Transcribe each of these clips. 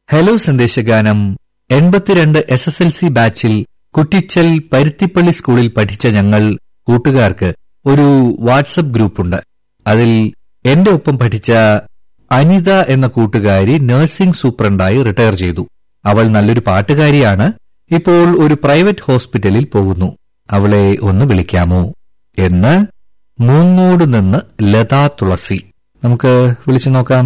hello സന്ദേശഗാനം എൺപത്തിരണ്ട് S S L C ബാച്ചിൽ കുറ്റിച്ചൽ പരുത്തിപ്പള്ളി സ്കൂളിൽ പഠിച്ച ഞങ്ങൾ കൂട്ടുകാർക്ക് ഒരു വാട്സപ്പ് ഗ്രൂപ്പുണ്ട് അതിൽ എന്റെ ഒപ്പം പഠിച്ച അനിത എന്ന കൂട്ടുകാരി നഴ്സിംഗ് സൂപ്രണ്ടായി റിട്ടയർ ചെയ്തു അവൾ നല്ലൊരു പാട്ടുകാരിയാണ് ഇപ്പോൾ ഒരു പ്രൈവറ്റ് ഹോസ്പിറ്റലിൽ പോകുന്നു അവളെ ഒന്ന് വിളിക്കാമോ എന്ന് മൂങ്ങോട് നിന്ന് ലതാ തുളസി നമുക്ക് വിളിച്ചു നോക്കാം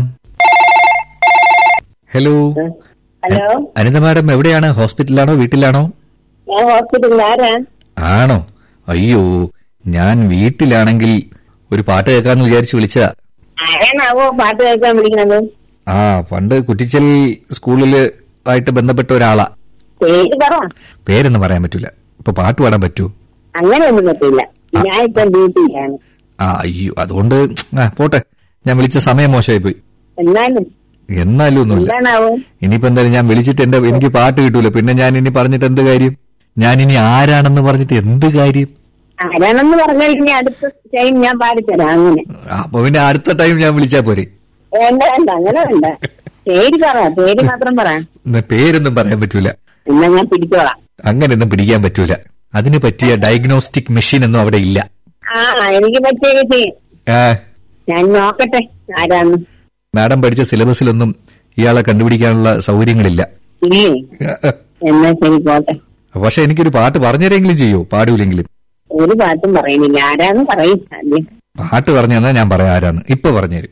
ഹലോ ഹലോ അനിത മാഡം എവിടെയാണ് ഹോസ്പിറ്റലിലാണോ വീട്ടിലാണോ ഞാൻ ഹോസ്പിറ്റലിൽ ആരാ ആണോ അയ്യോ ഞാൻ വീട്ടിലാണെങ്കിൽ ഒരു പാട്ട് കേൾക്കാന്ന് വിചാരിച്ച് വിളിച്ചതാ ആരാണാവോ പാട്ട് കേൾക്കാൻ വിളിക്കണത് ആ പണ്ട് കുറ്റിച്ചൽ സ്കൂളില് ആയിട്ട് ബന്ധപ്പെട്ട ഒരാളാ പേര് പറ പേരൊന്നും പറയാൻ പറ്റൂല ഇപ്പൊ പാട്ട് പാടാൻ പറ്റൂ അങ്ങനെയൊന്നും പറ്റില്ല ഞാൻ ഇപ്പം ഡ്യൂട്ടിയിലാണ് ആ അയ്യോ അതുകൊണ്ട് ആ പോട്ടെ ഞാൻ വിളിച്ച സമയം മോശമായി പോയി എന്നാലും എന്നാലും ഒന്നുമില്ല എന്താണാവോ ഇനിയിപ്പോ എന്തായാലും ഞാൻ വിളിച്ചിട്ട് എന്റെ എനിക്ക് പാട്ട് കിട്ടൂല പിന്നെ ഞാൻ ഇനി പറഞ്ഞിട്ട് എന്ത് കാര്യം ഞാൻ ഇനി ആരാണെന്ന് പറഞ്ഞിട്ട് എന്ത് കാര്യം ആരാണെന്ന് പറഞ്ഞാൽ ഇനി അടുത്ത ടൈം ഞാൻ പാടിത്തരാം അങ്ങനെ അപ്പൊ പിന്നെ അടുത്ത ടൈം ഞാൻ വിളിച്ചാ പോരെ വേണ്ട വേണ്ട അങ്ങനെ വേണ്ട പേര് പറ പേര് മാത്രം പറ എന്നാ പേരൊന്നും പറയാൻ പറ്റൂല എന്നാ ഞാൻ പിടിച്ചോളാം അങ്ങനെയൊന്നും പിടിക്കാൻ പറ്റൂല അതിന് പറ്റിയ ഡയഗ്നോസ്റ്റിക് മെഷീൻ ഒന്നും അവിടെ ഇല്ല ആ എനിക്ക് പറ്റിയൊക്കെ ചെയ്യും ആ, ഞാൻ നോക്കട്ടെ ആരാന്ന് മാഡം പഠിച്ച സിലബസിലൊന്നും ഇയാളെ കണ്ടുപിടിക്കാനുള്ള സൗകര്യങ്ങളില്ല ഇല്ലേ എന്നാ ശരി പോട്ടെ പക്ഷെ എനിക്കൊരു പാട്ട് പറഞ്ഞുതരെങ്കിലും ചെയ്യോ പാടൂലെങ്കിലും ഒരു പാട്ടും പറയുന്നില്ല ആരാന്ന് പറയും ആദ്യം പാട്ട് പറഞ്ഞു തന്നാ ഞാൻ പറയാം ആരാന്ന് ഇപ്പൊ പറഞ്ഞുതരും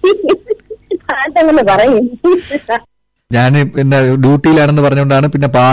പാട്ടങ്ങനെ പറയും ഞാൻ പിന്നെ ഡ്യൂട്ടിയിലാണെന്ന് പറഞ്ഞുകൊണ്ടാണ് പിന്നെ പാ